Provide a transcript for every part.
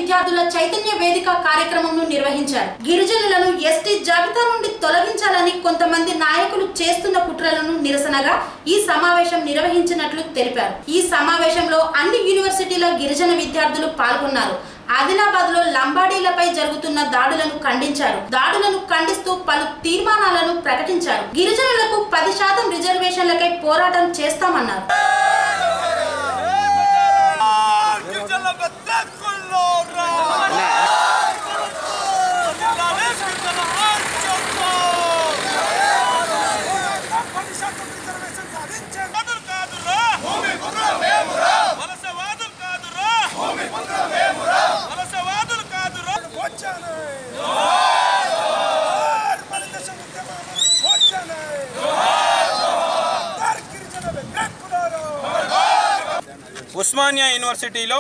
విద్యార్థుల చైతన్య వేదిక కార్యక్రమంను నిర్వహించారు గిరిజనులను ఎస్టీ జాబితా నుండి తొలగించాలని కొంతమంది నాయకులు చేస్తున్న కుట్రలను నిరసనగా ఈ సమావేశం నిర్వహించినట్లు తెలిపారు ఈ సమావేశంలో అన్ని యూనివర్సిటీల గిరిజన విద్యార్థులు పాల్గొన్నారు ఆదిలాబాద్ లో లంబాడీలపై జరుగుతున్న దాడులను ఖండించారు దాడులను ఖండిస్తూ పలు తీర్మానాలను ప్రకటించారు గిరిజనులకు పది శాతం రిజర్వేషన్లకై పోరాటం చేస్తామన్నారు గిరిజనుల బతుకుల్లో రా. జిల్లాలే గిరిజన ఐక్యత. వాదులు కాదురా. వలసవాదులు కాదురా. వలసవాదులు కాదురా. ఉస్మానియా యూనివర్సిటీలో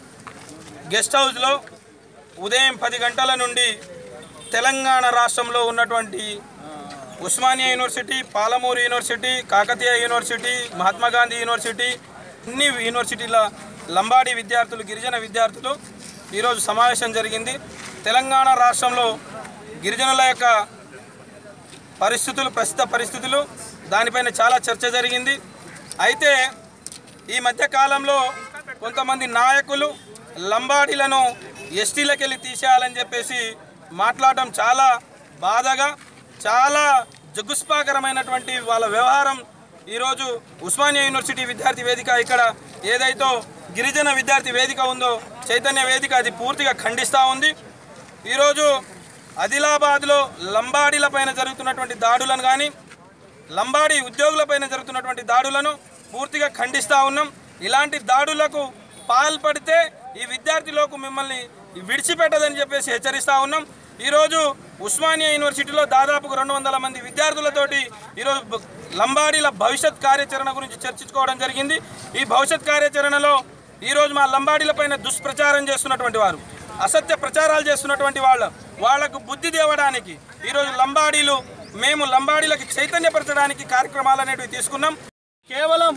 గెస్ట్ హౌస్లో ఉదయం పది గంటల నుండి తెలంగాణ రాష్ట్రంలో ఉన్నటువంటి Osmania university Palamuru university Kakatiya university Mahatma Gandhi university అన్ని యూనివర్సిటీల లంబాడి విద్యార్థులు గిరిజన విద్యార్థులు ఈరోజు సమావేశం జరిగింది తెలంగాణ రాష్ట్రంలో గిరిజనుల యొక్క పరిస్థితులు ప్రస్తుత పరిస్థితులు దానిపైన చాలా చర్చ జరిగింది అయితే ఈ మధ్య కాలంలో కొంతమంది నాయకులు లంబాడీలను ఎస్టీలకు వెళ్ళి తీసేయాలని చెప్పేసి మాట్లాడడం చాలా బాధగా చాలా జగుస్పాకరమైనటువంటి వాళ్ళ వ్యవహారం ఈరోజు ఉస్మానియా యూనివర్సిటీ విద్యార్థి వేదిక ఇక్కడ ఏదైతే గిరిజన విద్యార్థి వేదిక ఉందో చైతన్య వేదిక అది పూర్తిగా ఖండిస్తూ ఉంది ఈరోజు ఆదిలాబాద్లో లంబాడీల పైన జరుగుతున్నటువంటి దాడులను కానీ లంబాడీ ఉద్యోగులపైన జరుగుతున్నటువంటి దాడులను పూర్తిగా ఖండిస్తూ ఉన్నాం ఇలాంటి దాడులకు పాల్పడితే ఈ విద్యార్థిలోకి మిమ్మల్ని విడిచిపెట్టదని చెప్పేసి హెచ్చరిస్తూ ఉన్నాం ఈరోజు ఉస్మానియా యూనివర్సిటీలో దాదాపు రెండు వందల మంది విద్యార్థులతోటి ఈరోజు బ- లంబాడీల భవిష్యత్ కార్యాచరణ గురించి చర్చించుకోవడం జరిగింది ఈ భవిష్యత్ కార్యాచరణలో ఈరోజు మా లంబాడీలపైన దుష్ప్రచారం చేస్తున్నటువంటి వారు అసత్య ప్రచారాలు చేస్తున్నటువంటి వాళ్ళ వాళ్లకు బుద్ధి దేవడానికి ఈరోజు లంబాడీలు మేము లంబాడీలకి చైతన్యపరచడానికి కార్యక్రమాలు అనేటివి తీసుకున్నాం కేవలం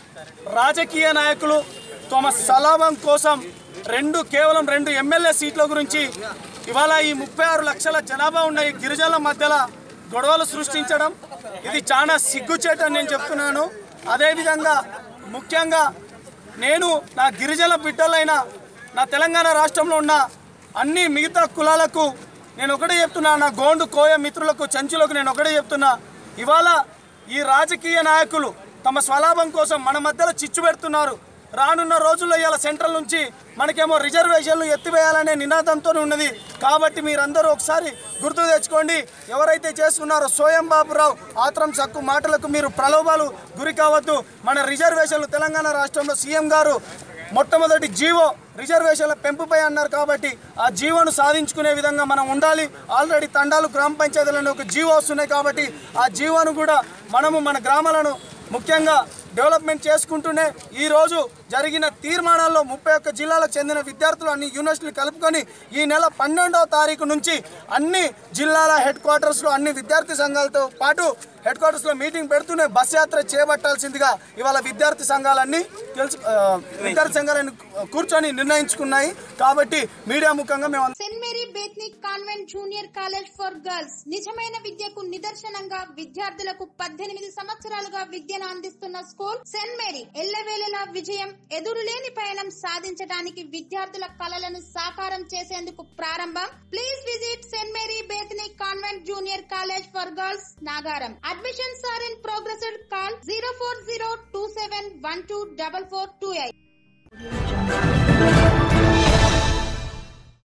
రాజకీయ నాయకులు తమ సలాభం కోసం రెండు కేవలం రెండు ఎమ్మెల్యే సీట్ల గురించి ఇవాళ ఈ ముప్పై ఆరు లక్షల జనాభా ఉన్న ఈ గిరిజనుల మధ్యలో గొడవలు సృష్టించడం ఇది చాలా సిగ్గుచేటని నేను చెప్తున్నాను అదేవిధంగా ముఖ్యంగా నేను నా గిరిజన బిడ్డలైన నా తెలంగాణ రాష్ట్రంలో ఉన్న అన్ని మిగతా కులాలకు నేను ఒకటే చెప్తున్నా నా గోండు కోయ మిత్రులకు చంచులకు నేను ఒకటే చెప్తున్నా ఇవాళ ఈ రాజకీయ నాయకులు తమ స్వలాభం కోసం మన మధ్యలో చిచ్చు పెడుతున్నారు రానున్న రోజుల్లో ఇవాళ సెంట్రల్ నుంచి మనకేమో రిజర్వేషన్లు ఎత్తివేయాలనే నినాదంతో ఉన్నది కాబట్టి మీరందరూ ఒకసారి గుర్తు తెచ్చుకోండి ఎవరైతే చేస్తున్నారో సోయం బాబురావు ఆత్రం సక్కు మాటలకు మీరు ప్రలోభాలు గురి కావద్దు మన రిజర్వేషన్లు తెలంగాణ రాష్ట్రంలో సీఎం గారు మొట్టమొదటి జీవో రిజర్వేషన్ల పెంపుపై అన్నారు కాబట్టి ఆ జీవోను సాధించుకునే విధంగా మనం ఉండాలి ఆల్రెడీ తండాలు గ్రామ పంచాయతీలను ఒక జీవో వస్తున్నాయి కాబట్టి ఆ జీవోను కూడా మనము మన గ్రామాలను ముఖ్యంగా డెవలప్మెంట్ చేసుకుంటూనే ఈ రోజు జరిగిన తీర్మానాల్లో ముప్పై ఒక్క జిల్లాలకు చెందిన విద్యార్థులు అన్ని యూనివర్సిటీలు కలుపుకొని ఈ నెల పన్నెండవ తారీఖు నుంచి అన్ని జిల్లాల హెడ్ క్వార్టర్స్లో అన్ని విద్యార్థి సంఘాలతో పాటు హెడ్ క్వార్టర్స్లో మీటింగ్ పెడుతూనే బస్ యాత్ర చేపట్టాల్సిందిగా ఇవాళ విద్యార్థి సంఘాలన్నీ తెలుసు ఆ, విద్యార్థి సంఘాలన్నీ కూర్చొని నిర్ణయించుకున్నాయి కాబట్టి మీడియా ముఖంగా మేము సెయింట్ మేరీ బేత్నిక్ convent junior college for girls నిజమైన విద్యకు నిదర్శనంగా విద్యార్థులకు పద్దెనిమిది సంవత్సరాలుగా విద్యను అందిస్తున్న స్కూల్ సెయింట్ మేరీ ఎల్లవేళలా విజయం ఎదురులేని పయనం సాధించడానికి విద్యార్థుల కలలను సాకారం చేసేందుకు ప్రారంభం ప్లీజ్ విజిట్ సెయింట్ మేరీ బేత్నిక్ convent junior college for girls Nagaram admissions are in progress call zero four zero two seven one two double four two eight